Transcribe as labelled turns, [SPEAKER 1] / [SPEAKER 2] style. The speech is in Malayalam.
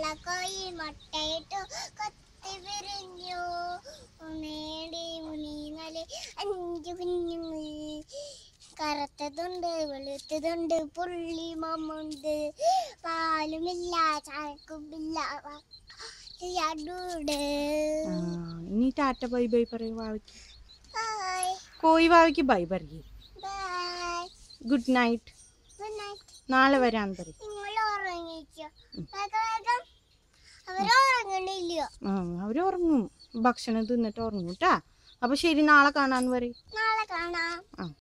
[SPEAKER 1] വെള്ളക്കോയി മുട്ടയിട്ടു കൊത്തി വിരിഞ്ഞു നേടി മുനീന്നല് അഞ്ചു കുഞ്ഞുങ്ങൾ കറുത്തതുണ്ട് വെളുത്തതുണ്ട് പുള്ളി മമ്മുണ്ട് പാലുമില്ല ചായക്കുമില്ല അടുണ്ട്
[SPEAKER 2] ആ, ഇനി ടാറ്റ ബൈ ബൈ പറയും വാവയ്ക്ക്
[SPEAKER 1] ബൈ
[SPEAKER 2] കോയി വാവയ്ക്ക് ബൈ പറയേ
[SPEAKER 1] bye
[SPEAKER 2] good night
[SPEAKER 1] good night
[SPEAKER 2] നാളെ വരാൻ പറയും
[SPEAKER 1] നിങ്ങൾ ഉറങ്ങിക്കോ വേഗം വേഗം അവർ ഉറങ്ങണില്ലയോ
[SPEAKER 2] ആ അവർ ഉറങ്ങും ഭക്ഷണം തിന്നിട്ട് ഉറങ്ങും കേട്ടാ അപ്പൊ ശരി നാളെ കാണാന്ന് പറയും
[SPEAKER 1] നാളെ കാണാം
[SPEAKER 2] ആ